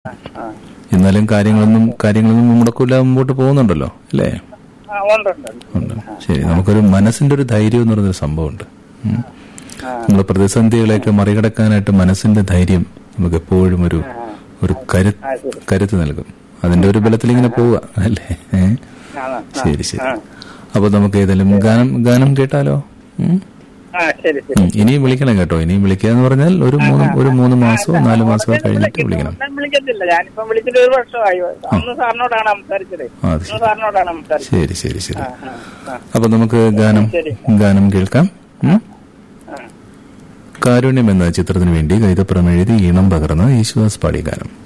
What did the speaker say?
ആ. എന്നാലും കാര്യങ്ങളൊന്നും കാര്യങ്ങളൊന്നും മുടക്കില്ലാതെ മുമ്പോട്ട് പോകുന്നുണ്ടല്ലോ അല്ലേ ആ ഉണ്ട് ഉണ്ട് ഉണ്ട്. ഉണ്ട് ശരി നമുക്കൊരു മനസ്സിന്റെ ഒരു ധൈര്യം എന്ന് പറയുന്നൊരു സംഭവമുണ്ട് ഉം. ആ. നമ്മളെ പ്രതിസന്ധികളെയൊക്കെ മറികടക്കാനായിട്ട് മനസ്സിന്റെ ധൈര്യം നമുക്ക് എപ്പോഴും ഒരു ഒരു കരു ആ ശരി കരുത്ത് നൽകും അതിന്റെ ഒരു ബലത്തിൽ ഇങ്ങനെ പോവുക അല്ലേ ഏ? ആ ആ. ശരി ശരി ആ. അപ്പൊ നമുക്ക് ഏതായാലും ഗാനം ഗാനം കേട്ടാലോ ഉം? ആ ശരി ശരി ഉം. ഇനിയും വിളിക്കണം കേട്ടോ ഇനിയും വിളിക്കുക എന്ന് പറഞ്ഞാൽ ഒരു മൂന്ന് ഒരു മൂന്ന് മാസമോ നാല് മാസമോ കഴിഞ്ഞിട്ട് വിളിക്കണം ഞാൻ വിളിക്കത്തില്ല ഞാനിപ്പം വിളിച്ചിട്ട് ഒരു വർഷമായി അന്ന് സാറിനോടാണ് സംസാരിച്ചത് ആ, അത് അന്ന് ശരി സാറിനോടാണ് സംസാരിച്ചത് ശരി ശരി ശരി ആ, ആ, ആ, അപ്പൊ നമുക്ക് ഗാനം ശരി. ഗാനം കേൾക്കാം ഉം? ആ. കാരുണ്യം എന്ന ചിത്രത്തിന് വേണ്ടി കൈതപ്പുറം എഴുതി ഈണം പകർന്ന് യേശുദാസ് പാടിയ ഗാനം